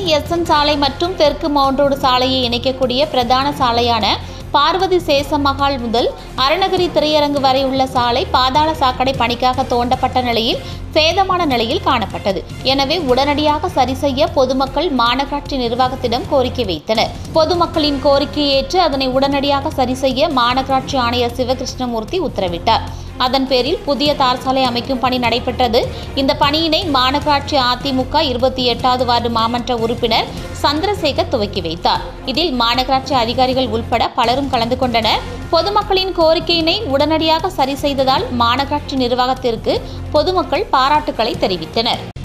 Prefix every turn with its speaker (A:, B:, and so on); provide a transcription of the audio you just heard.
A: S N சாலை மற்றும் தெற்கு மவுண்ட் ரோடு சாலையை இணைக்கக்கூடிய பிரதான சாலையான பார்வதி சேசமகால் முதல் அருணகிரி திரையரங்கு வரை உள்ள சாலை பாதாள சாக்கடை பணிக்காக தோண்டப்பட்ட நிலையில் சேதமான நிலையில் காணப்பட்டது எனவே உடனடியாக சரி செய்ய பொதுமக்கள் மாநகராட்சி நிர்வாகத்திடம் கோரிக்கை வைத்தனர் பொதுமக்களின் கோரிக்கையை ஏற்று அதனை உடனடியாக சரி செய்ய மாநகராட்சி ஆணையர் சிவகிருஷ்ணமூர்த்தி உத்தரவிட்டார் அதன் பேரில் புதிய தார் சாலை அமைக்கும் பணி நடைபெற்றது இந்த பணியினை மாநகராட்சி அதிமுக இருபத்தி எட்டாவது வார்டு மாமன்ற உறுப்பினர் சந்திரசேகர் துவக்கி வைத்தார் இதில் மாநகராட்சி அதிகாரிகள் உள்பட பலரும் கலந்து கொண்டனர் பொதுமக்களின் கோரிக்கையினை உடனடியாக சரி செய்ததால் மாநகராட்சி நிர்வாகத்திற்கு பொதுமக்கள் பாராட்டுக்களை தெரிவித்தனர்